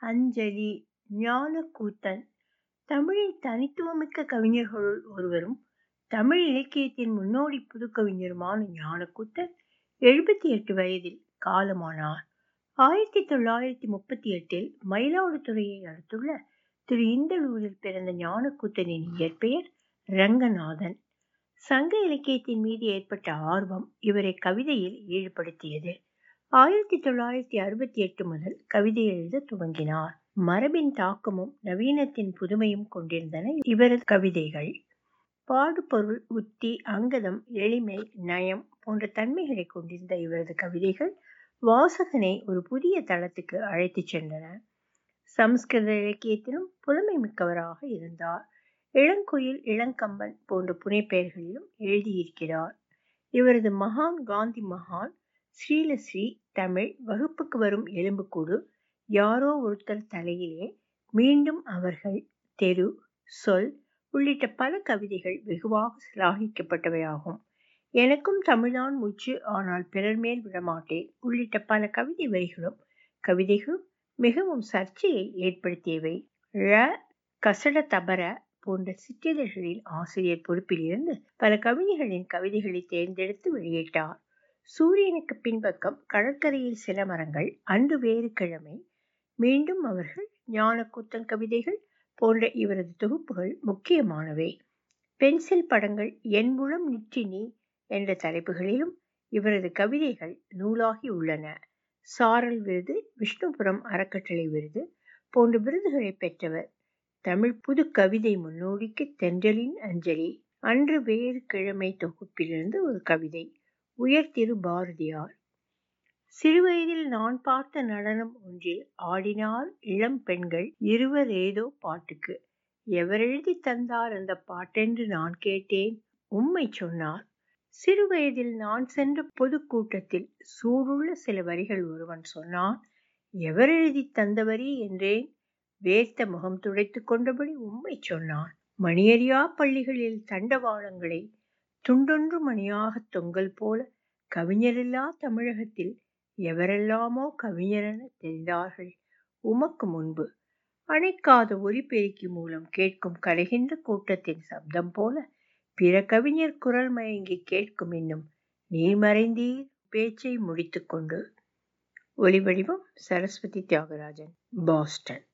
அஞ்சலி ஞானக்கூத்தன் தமிழின் தனித்துவமிக்க கவிஞர்களுள் ஒருவரும் தமிழ் இலக்கியத்தின் முன்னோடி புதுக்கவிஞருமான ஞானக்கூத்தன் எழுபத்தி எட்டு வயதில் காலமானார் ஆயிரத்தி தொள்ளாயிரத்தி முப்பத்தி எட்டில் மயிலாடுதுறையை அடுத்துள்ள திரு இந்தளூரில் பிறந்த ஞானக்கூத்தனின் இயற்பெயர் ரங்கநாதன் சங்க இலக்கியத்தின் மீது ஏற்பட்ட ஆர்வம் இவரை கவிதையில் ஈடுபடுத்தியது ஆயிரத்தி தொள்ளாயிரத்தி அறுபத்தி எட்டு முதல் கவிதை எழுத துவங்கினார் மரபின் தாக்கமும் நவீனத்தின் புதுமையும் கொண்டிருந்தன இவரது கவிதைகள் பாடுபொருள் உத்தி அங்கதம் எளிமை நயம் போன்ற தன்மைகளை கொண்டிருந்த இவரது கவிதைகள் வாசகனை ஒரு புதிய தளத்துக்கு அழைத்துச் சென்றன சம்ஸ்கிருத இலக்கியத்திலும் புலமை மிக்கவராக இருந்தார் இளங்குயில் இளங்கம்பன் போன்ற புனைப்பெயர்களிலும் எழுதியிருக்கிறார் இவரது மகான் காந்தி மகான் ஸ்ரீலஸ்ரீ தமிழ் வகுப்புக்கு வரும் எலும்புக்கூடு யாரோ ஒருத்தர் தலையிலே மீண்டும் அவர்கள் தெரு சொல் உள்ளிட்ட பல கவிதைகள் வெகுவாக சிலாகிக்கப்பட்டவையாகும் எனக்கும் தமிழ்தான் மூச்சு ஆனால் பிறர் மேல் விடமாட்டேன் உள்ளிட்ட பல கவிதை வரிகளும் கவிதைகளும் மிகவும் சர்ச்சையை ஏற்படுத்தியவை ழ கசட தபர போன்ற சிற்றிதழ்களின் ஆசிரியர் பொறுப்பில் இருந்து பல கவிஞர்களின் கவிதைகளை தேர்ந்தெடுத்து வெளியிட்டார் சூரியனுக்கு பின்பக்கம் கடற்கரையில் சில மரங்கள் அன்று வேறு கிழமை மீண்டும் அவர்கள் ஞானக்கூத்தன் கவிதைகள் போன்ற இவரது தொகுப்புகள் முக்கியமானவை பென்சில் படங்கள் என் மூலம் நிற்றினி என்ற தலைப்புகளிலும் இவரது கவிதைகள் நூலாகி உள்ளன சாரல் விருது விஷ்ணுபுரம் அறக்கட்டளை விருது போன்ற விருதுகளை பெற்றவர் தமிழ் புது கவிதை முன்னோடிக்கு தென்றலின் அஞ்சலி அன்று வேறு கிழமை தொகுப்பிலிருந்து ஒரு கவிதை உயர்திரு பாரதியார் சிறுவயதில் நான் பார்த்த நடனம் ஒன்றில் ஆடினார் இளம் பெண்கள் இருவர் ஏதோ பாட்டுக்கு எவரெழுதி தந்தார் அந்த பாட்டென்று நான் கேட்டேன் உம்மை சொன்னார் சிறுவயதில் நான் சென்ற பொதுக்கூட்டத்தில் சூடுள்ள சில வரிகள் ஒருவன் சொன்னான் எவர் எழுதி தந்தவரி என்றேன் வேர்த்த முகம் துடைத்து கொண்டபடி உண்மை சொன்னான் மணியறியா பள்ளிகளில் தண்டவாளங்களை துண்டொன்று மணியாக தொங்கல் போல கவிஞரில்லா தமிழகத்தில் எவரெல்லாமோ கவிஞரென தெரிந்தார்கள் உமக்கு முன்பு அணைக்காத ஒலிபெருக்கி மூலம் கேட்கும் கலைகின்ற கூட்டத்தின் சப்தம் போல பிற கவிஞர் குரல் மயங்கி கேட்கும் இன்னும் நீ மறைந்தீர் பேச்சை முடித்துக்கொண்டு ஒலிவடிவம் சரஸ்வதி தியாகராஜன் பாஸ்டன்